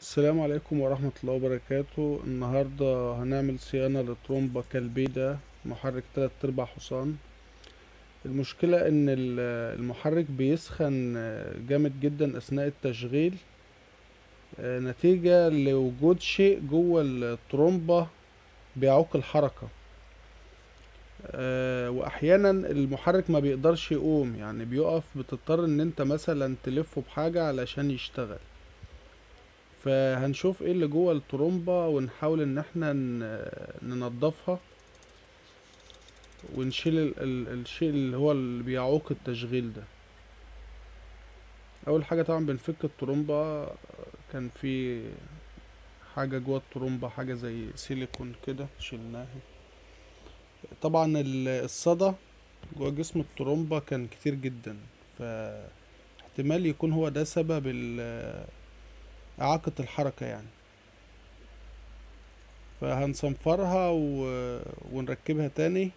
السلام عليكم ورحمة الله وبركاته النهاردة هنعمل صيانة لترومبا كالبيدا محرك تلات ارباع حصان المشكلة ان ال- المحرك بيسخن جامد جدا اثناء التشغيل آه، نتيجة لوجود شيء جوه الترومبة بيعوق الحركة آه، واحيانا المحرك ما بيقدرش يقوم يعني بيقف بتضطر ان انت مثلا تلفه بحاجة علشان يشتغل فهنشوف ايه اللي جوه الترومبة ونحاول ان احنا ن- ننضفها ونشيل ال ال الشيء اللي هو اللي بيعوق التشغيل ده اول حاجة طبعا بنفك الترومبة كان في حاجة جوه الترومبة حاجة زي سيليكون كده شلناها طبعا ال- الصدى جوه جسم الترومبة كان كتير جدا فاحتمال يكون هو ده سبب ال- إعاقة الحركة يعني فهنصنفرها و... ونركبها تاني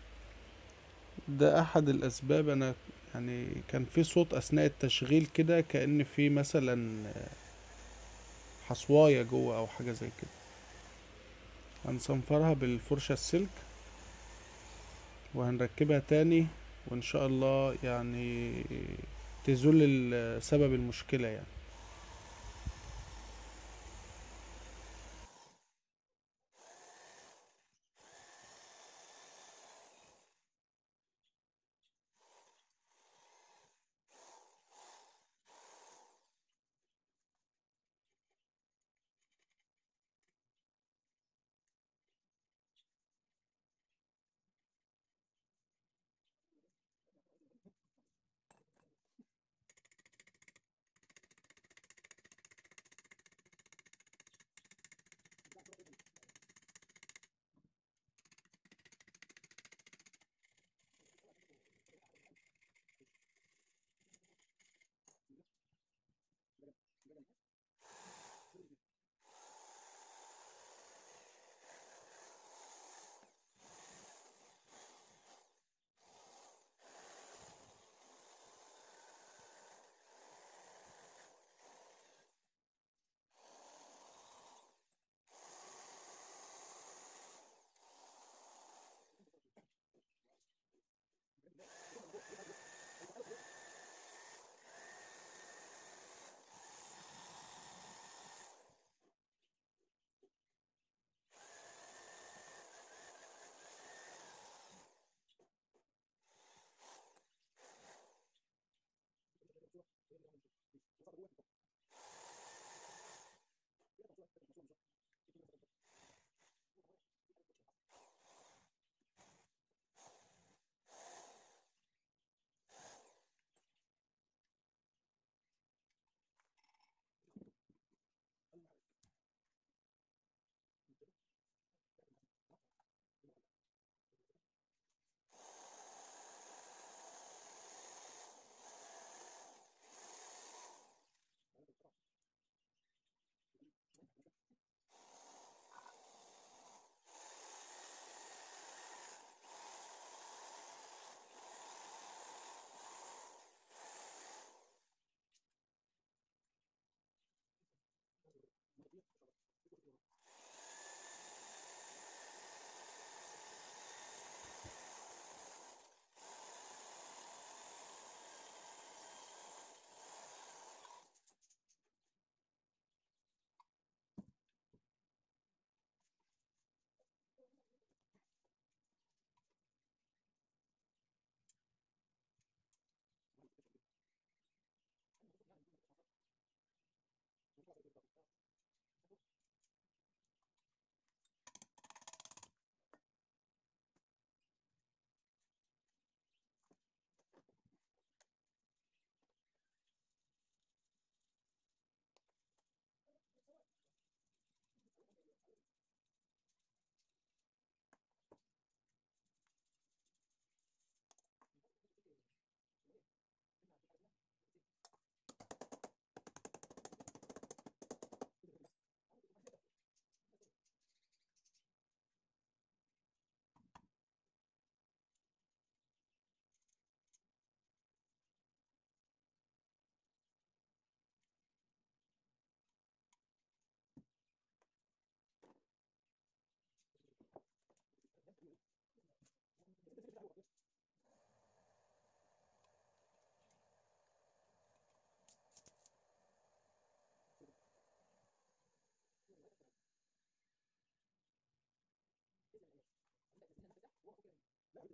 ده احد الاسباب انا يعني كان في صوت اثناء التشغيل كده كأن في مثلا حصواية جوه او حاجة زي كده هنصنفرها بالفرشة السلك وهنركبها تاني وان شاء الله يعني تزول ال- سبب المشكلة يعني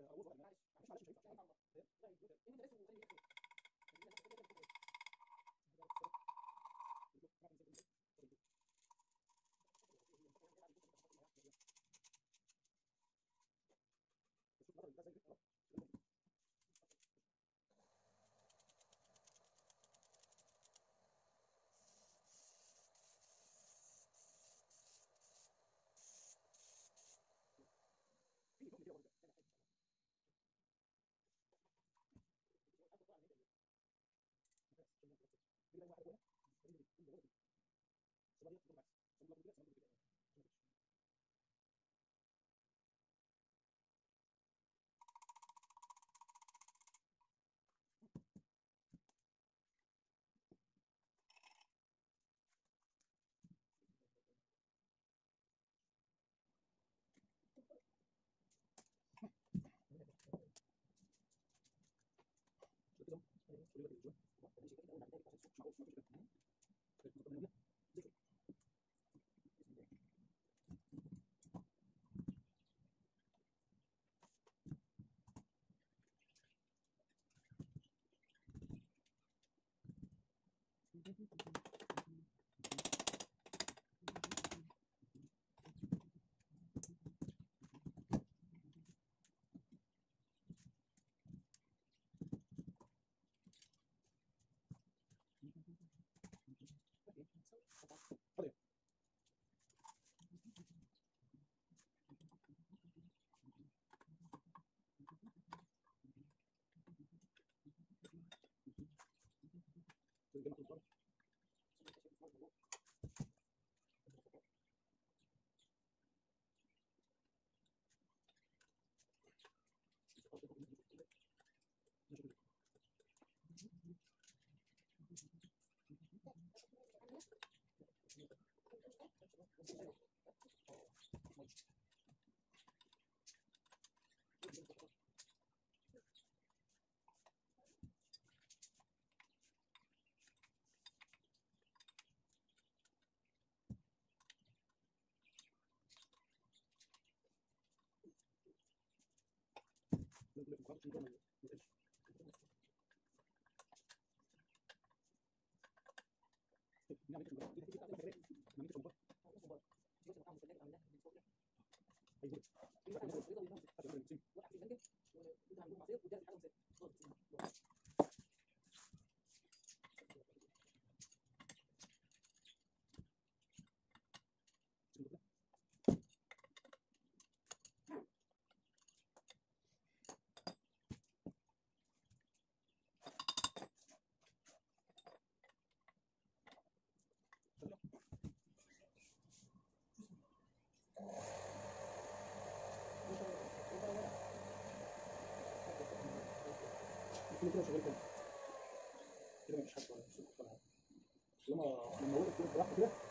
كده كده شغال كده كده مفيش حد ولا مفيش ولا حاجه لما لما وقف كده براحته كده